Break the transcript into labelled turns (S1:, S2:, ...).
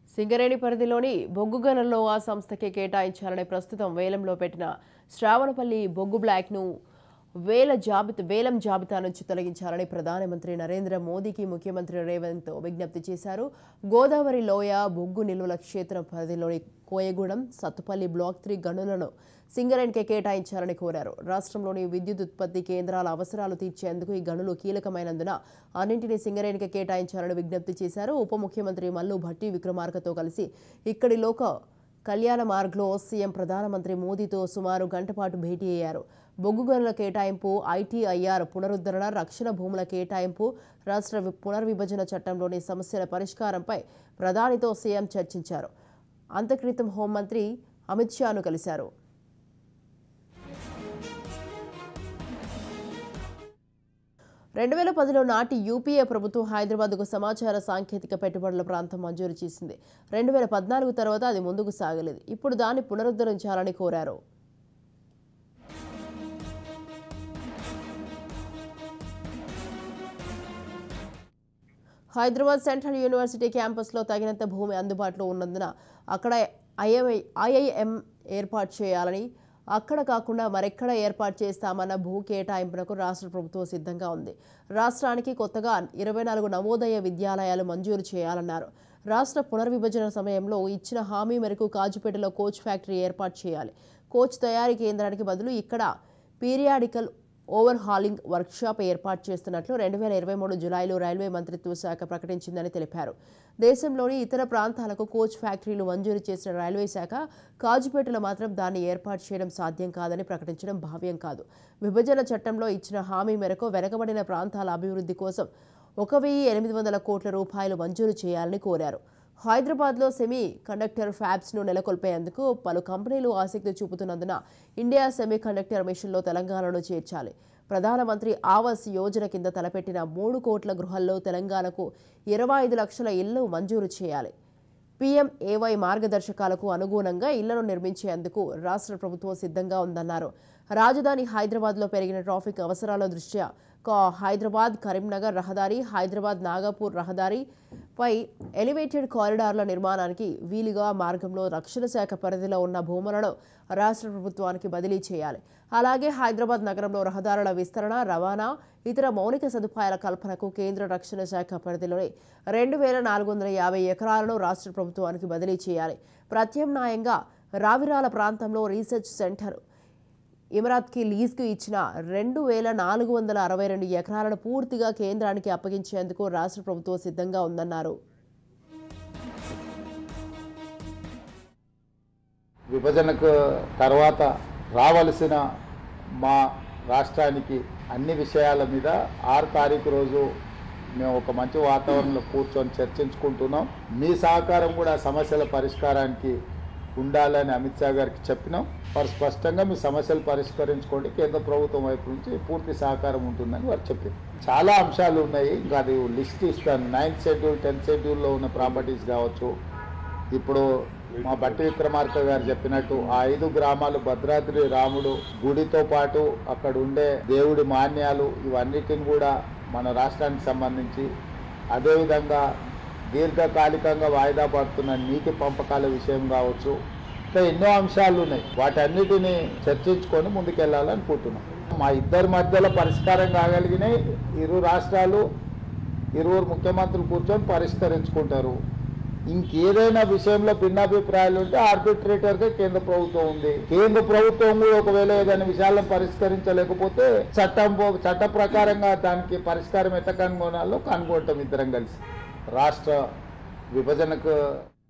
S1: సింగరేణి పరిధిలోని బొగ్గు గనుల్లో ఆ సంస్థకి కేటాయించాలని ప్రస్తుతం వేలంలో పెట్టిన శ్రావణపల్లి బొగ్గు బ్లాక్ను వేల జాబితా వేలం జాబితా నుంచి తొలగించాలని ప్రధానమంత్రి నరేంద్ర మోదీకి ముఖ్యమంత్రి రేవంత్ విజ్ఞప్తి చేశారు గోదావరి లోయ బొగ్గు నిల్వల క్షేత్రం పరిధిలోని కోయగూడెం సత్తుపల్లి బ్లాక్ త్రీ గనులను సింగరేణికి కేటాయించాలని కోరారు రాష్ట్రంలోని విద్యుత్ ఉత్పత్తి కేంద్రాల అవసరాలు తీర్చేందుకు ఈ గనులు కీలకమైనందున అన్నింటినీ సింగరేణికి కేటాయించాలని విజ్ఞప్తి చేశారు ఉప ముఖ్యమంత్రి మల్లు భట్టి విక్రమార్కతో కలిసి ఇక్కడి లోక కళ్యాణ మార్గ్లో సీఎం ప్రధానమంత్రి మోదీతో సుమారు గంట పాటు భేటీ అయ్యారు బొగ్గు గనుల కేటాయింపు ఐటీఐఆర్ పునరుద్ధరణ రక్షణ భూముల కేటాయింపు రాష్ట్ర వి- పునర్విభజన చట్టంలోని సమస్యల పరిష్కారంపై ప్రధానితో సీఎం చర్చించారు అంతక్రితం హోంమంత్రి అమిత్ షాను కలిశారు రెండు వేల పదిలో నాటి యూపీఏ ప్రభుత్వం హైదరాబాద్కు సమాచార సాంకేతిక పెట్టుబడుల ప్రాంతం మంజూరు చేసింది రెండు వేల పద్నాలుగు తర్వాత అది ముందుకు సాగలేదు ఇప్పుడు దాన్ని పునరుద్ధరించాలని కోరారు హైదరాబాద్ సెంట్రల్ యూనివర్సిటీ క్యాంపస్లో తగినంత భూమి అందుబాటులో ఉన్నందున అక్కడ ఐఐ ఐఐఎం ఏర్పాటు చేయాలని అక్కడ కాకుండా మరెక్కడ ఏర్పాటు చేస్తామన్న భూ కేటాయింపునకు రాష్ట్ర ప్రభుత్వం సిద్ధంగా ఉంది రాష్ట్రానికి కొత్తగా ఇరవై నాలుగు నవోదయ విద్యాలయాలు మంజూరు చేయాలన్నారు రాష్ట్ర పునర్విభజన సమయంలో ఇచ్చిన హామీ మేరకు కాజుపేటలో కోచ్ ఫ్యాక్టరీ ఏర్పాటు చేయాలి కోచ్ తయారీ కేంద్రానికి బదులు ఇక్కడ పీరియాడికల్ ఓవర్ హాలింగ్ వర్క్షాప్ ఏర్పాటు చేస్తున్నట్లు రెండు వేల ఇరవై మూడు జులైలో రైల్వే మంత్రిత్వ శాఖ ప్రకటించిందని తెలిపారు దేశంలోని ఇతర ప్రాంతాలకు కోచ్ ఫ్యాక్టరీలు మంజూరు చేసిన రైల్వే శాఖ కాజుపేటలో మాత్రం దాన్ని ఏర్పాటు చేయడం సాధ్యం కాదని ప్రకటించడం భావ్యం కాదు విభజన చట్టంలో ఇచ్చిన హామీ మేరకు వెనకబడిన ప్రాంతాల అభివృద్ధి కోసం ఒక వెయ్యి ఎనిమిది వందల కోట్ల రూపాయలు మంజూరు చేయాలని కోరారు హైదరాబాద్లో సెమీ కండక్టర్ ఫ్యాబ్స్ను నెలకొల్పేందుకు పలు కంపెనీలు ఆసక్తి చూపుతున్నందున ఇండియా సెమీ కండక్టర్ మిషన్లో తెలంగాణను చేర్చాలి ప్రధానమంత్రి ఆవాస్ యోజన కింద తలపెట్టిన మూడు కోట్ల గృహాల్లో తెలంగాణకు ఇరవై ఐదు లక్షల ఇళ్లు మంజూరు చేయాలి పీఎంఏవై మార్గదర్శకాలకు అనుగుణంగా ఇళ్లను నిర్మించేందుకు రాష్ట్ర ప్రభుత్వం సిద్ధంగా ఉందన్నారు రాజధాని హైదరాబాద్లో పెరిగిన ట్రాఫిక్ అవసరాల దృష్ట్యా కా- హైదరాబాద్ కరీంనగర్ రహదారి హైదరాబాద్ నాగపూర్ రహదారి పై ఎలివేటెడ్ కారిడార్ల నిర్మాణానికి వీలుగా మార్గంలో రక్షణ శాఖ పరిధిలో ఉన్న భూములను రాష్ట్ర ప్రభుత్వానికి బదిలీ చేయాలి అలాగే హైదరాబాద్ నగరంలో రహదారుల విస్తరణ రవాణా ఇతర మౌలిక సదుపాయాల కల్పనకు కేంద్ర రక్షణ శాఖ పరిధిలోని రెండు వేల నాలుగు వందల యాభై ఎకరాలను రాష్ట్ర ప్రభుత్వానికి బదిలీ చేయాలి ప్రత్యామ్నాయంగా రావిరాల ప్రాంతంలో రీసెర్చ్ సెంటర్ ఇమరాత్కి లీజ్కు ఇచ్చిన రెండు వేల నాలుగు వందల అరవై రెండు ఎకరాలను పూర్తిగా కేంద్రానికి అప్పగించేందుకు రాష్ట్ర ప్రభుత్వం సిద్ధంగా ఉందన్నారు
S2: విభజనకు తర్వాత రావలసిన మా రాష్ట్రానికి అన్ని విషయాల మీద ఆరు తారీఖు రోజు మేము ఒక మంచి వాతావరణంలో కూర్చొని చర్చించుకుంటున్నాం మీ సహకారం కూడా సమస్యల పరిష్కారానికి ఉండాలని అమిత్ షా గారికి చెప్పినాం వారు స్పష్టంగా మీ సమస్యలు పరిష్కరించుకోండి కేంద్ర ప్రభుత్వం వైపు నుంచి పూర్తి సహకారం ఉంటుందని వారు చెప్పారు చాలా అంశాలు ఉన్నాయి ఇంకా అది లిస్ట్ ఇస్తాను నైన్త్ షెడ్యూల్ టెన్త్ షెడ్యూల్లో ఉన్న ప్రాపర్టీస్ కావచ్చు ఇప్పుడు మా బట్టి విక్రమార్క గారు చెప్పినట్టు ఆ ఐదు గ్రామాలు భద్రాద్రి రాముడు గుడితో పాటు అక్కడ ఉండే దేవుడి మాన్యాలు ఇవన్నిటిని కూడా మన రాష్ట్రానికి సంబంధించి అదేవిధంగా దీర్ఘకాలికంగా వాయిదా పడుతున్న నీటి పంపకాల విషయం కావచ్చు ఇంకా ఎన్నో అంశాలు ఉన్నాయి వాటన్నిటిని చర్చించుకొని ముందుకెళ్ళాలనుకుంటున్నాం మా ఇద్దరి మధ్యలో పరిష్కారం కాగలిగినాయి ఇరు రాష్ట్రాలు ఇరువురు ముఖ్యమంత్రులు కూర్చొని పరిష్కరించుకుంటారు ఇంకేదైనా విషయంలో భిన్నాభిప్రాయాలు ఉంటే ఆర్బిట్రేటర్గా కేంద్ర ప్రభుత్వం ఉంది కేంద్ర ప్రభుత్వం కూడా ఒకవేళ ఏదైనా విషయాలను పరిష్కరించలేకపోతే చట్టం పో- చట్ట ప్రకారంగా దానికి పరిష్కారం ఎట్లా కనుగొనాలో కనుగొంటాం ఇద్దరం కలిసి రాష్ట్ర విభజనకు